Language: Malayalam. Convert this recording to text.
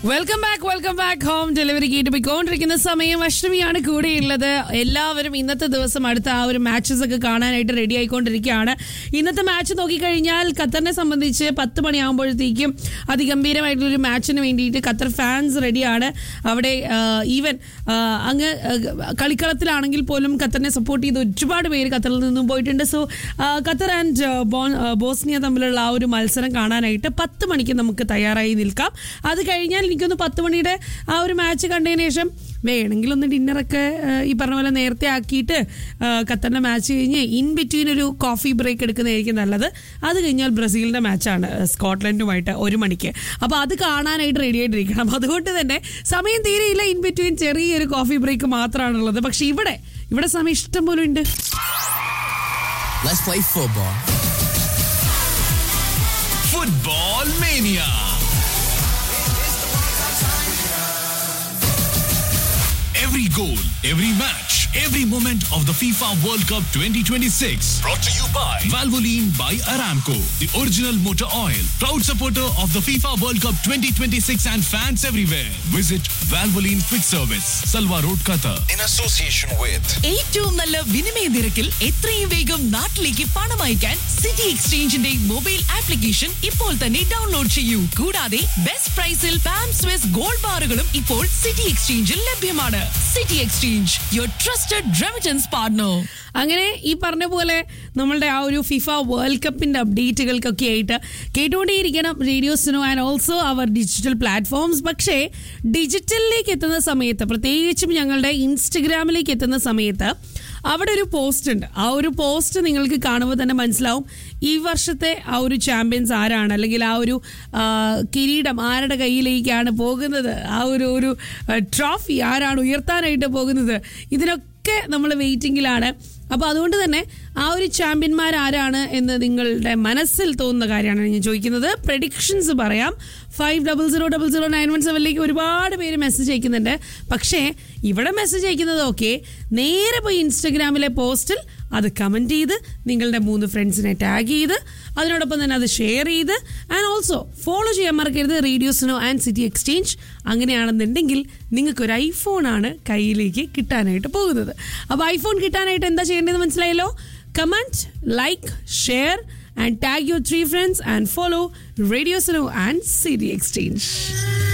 Welcome back welcome back home delivery കേട്ട് പോയിക്കൊണ്ടിരിക്കുന്ന സമയം അഷ്ടമിയാണ് കൂടെയുള്ളത് എല്ലാവരും ഇന്നത്തെ ദിവസം അടുത്ത ആ ഒരു മാച്ചസ് ഒക്കെ കാണാനായിട്ട് റെഡി ആയിക്കൊണ്ടിരിക്കുകയാണ് ഇന്നത്തെ മാച്ച് നോക്കിക്കഴിഞ്ഞാൽ ഖത്തറിനെ സംബന്ധിച്ച് പത്ത് മണിയാകുമ്പോഴത്തേക്കും അതിഗംഭീരമായിട്ടുള്ളൊരു മാച്ചിന് വേണ്ടിയിട്ട് ഖത്തർ ഫാൻസ് റെഡിയാണ് അവിടെ ഈവൻ അങ്ങ് ആ, കളിക്കളത്തിലാണെങ്കിൽ പോലും ഖത്തറിനെ സപ്പോർട്ട് ചെയ്ത് ഒരുപാട് പേര് ഖത്തറിൽ നിന്നും പോയിട്ടുണ്ട് സോ ഖത്തർ ആൻഡ് ബോസ്നിയ തമ്മിലുള്ള ആ ഒരു മത്സരം കാണാനായിട്ട് പത്ത് മണിക്ക് നമുക്ക് തയ്യാറായി നിൽക്കാം അത് കഴിഞ്ഞാൽ എനിക്കൊന്ന് പത്ത് മണിയുടെ ആ ഒരു മാച്ച് കണ്ടതിന് ശേഷം വേണമെങ്കിൽ ഒന്ന് ഡിന്നറൊക്കെ ആ, ഈ പറഞ്ഞ പോലെ നേരത്തെ ആക്കിയിട്ട് ആ, ഖത്തറിന്റെ മാച്ച് കഴിഞ്ഞ് ഇൻ ബിറ്റ്വീൻ ഒരു കോഫി ബ്രേക്ക് എടുക്കുന്നതായിരിക്കും നല്ലത് അത് കഴിഞ്ഞാൽ ബ്രസീലിന്റെ മാച്ചാണ് സ്കോട്ട്ലൻഡുമായിട്ട് ഒരു മണിക്ക് അപ്പോൾ അത് കാണാനായിട്ട് റെഡി ആയിട്ടിരിക്കണം അതുകൊണ്ട് തന്നെ സമയം തീരെയില്ല ഇൻ ബിറ്റ്വീൻ ചെറിയൊരു കോഫി ബ്രേക്ക് മാത്രമാണുള്ളത് പക്ഷെ ഇവിടെ ഇവിടെ സമയം ഇഷ്ടം പോലെ ഉണ്ട് Let's play football. Football Mania. Every goal, every match, every moment of the FIFA World Cup 2026. Brought to you by Valvoline by Aramco, the original motor oil. Proud supporter of the FIFA World Cup 2026 and fans everywhere. Visit Valvoline Quick Service, Salwa Road, Qatar. in association with ഏറ്റവും നല്ല വിനിമയ നിരക്കിൽ എത്രയും വേഗം നാട്ടിലേക്ക് പണം അയക്കാൻ സിറ്റി എക്സ്ചേഞ്ചിന്റെ മൊബൈൽ ആപ്ലിക്കേഷൻ ഇപ്പോൾ തന്നെ ഡൗൺലോഡ് ചെയ്യൂ കൂടാതെ ബെസ്റ്റ് പ്രൈസിൽ പാം സ്വിസ് ഗോൾഡ് ബാറുകളും ഇപ്പോൾ സിറ്റി എക്സ്ചേഞ്ചിൽ ലഭ്യമാണ് city exchange your trusted remittance partner അങ്ങനെ ഈ പറഞ്ഞ പോലെ നമ്മളുടെ ആ ഒരു ഫിഫ വേൾഡ് കപ്പിന്റെ അപ്ഡേറ്റുകൾക്കൊക്കെ ആയിട്ട് കേട്ടുകൊണ്ടേയിരിക്കണം റേഡിയോസിനോ ആൻഡ് ഓൾസോ അവർ ഡിജിറ്റൽ പ്ലാറ്റ്ഫോംസ് പക്ഷേ ഡിജിറ്റലിലേക്ക് എത്തുന്ന സമയത്ത് പ്രത്യേകിച്ചും ഞങ്ങളുടെ ഇൻസ്റ്റഗ്രാമിലേക്ക് എത്തുന്ന സമയത്ത് അവിടെ ഒരു പോസ്റ്റ് ഉണ്ട് ആ ഒരു പോസ്റ്റ് നിങ്ങൾക്ക് കാണുമ്പോൾ തന്നെ മനസ്സിലാവും ഈ വർഷത്തെ ആ ഒരു ചാമ്പ്യൻസ് ആരാണ് അല്ലെങ്കിൽ ആ ഒരു ആ, കിരീടം ആരുടെ കയ്യിലേക്കാണ് പോകുന്നത് ആ ഒരു ഒരു ട്രോഫി ആരാണ് ഉയർത്താനായിട്ട് പോകുന്നത് ഇതിനൊക്കെ നമ്മൾ വെയിറ്റിംഗിലാണ് അപ്പോൾ അതുകൊണ്ട് തന്നെ ആ ഒരു ചാമ്പ്യന്മാർ ആരാണ് എന്ന് നിങ്ങളുടെ മനസ്സിൽ തോന്നുന്ന കാര്യമാണ് ഞാൻ ചോദിക്കുന്നത് പ്രഡിക്ഷൻസ് പറയാം five double zero double zero nine one സെവനിലേക്ക് ഒരുപാട് പേര് മെസ്സേജ് അയക്കുന്നുണ്ട് പക്ഷേ ഇവിടെ മെസ്സേജ് അയക്കുന്നത് ഓക്കെ നേരെ പോയി ഇൻസ്റ്റഗ്രാമിലെ പോസ്റ്റിൽ അത് കമൻറ്റ് ചെയ്ത് നിങ്ങളുടെ മൂന്ന് ഫ്രണ്ട്സിനെ ടാഗ് ചെയ്ത് അതിനോടൊപ്പം തന്നെ അത് ഷെയർ ചെയ്ത് ആൻഡ് ഓൾസോ ഫോളോ ചെയ്യാൻ മറക്കരുത് റേഡിയോസിനോ ആൻഡ് സിറ്റി എക്സ്ചേഞ്ച് അങ്ങനെയാണെന്നുണ്ടെങ്കിൽ നിങ്ങൾക്കൊരു ഐഫോണാണ് കയ്യിലേക്ക് കിട്ടാനായിട്ട് പോകുന്നത് അപ്പോൾ ഐഫോൺ കിട്ടാനായിട്ട് എന്താ ചെയ്യേണ്ടത് മനസ്സിലായല്ലോ comment like share and tag your three friends and follow Radio Suno and city exchange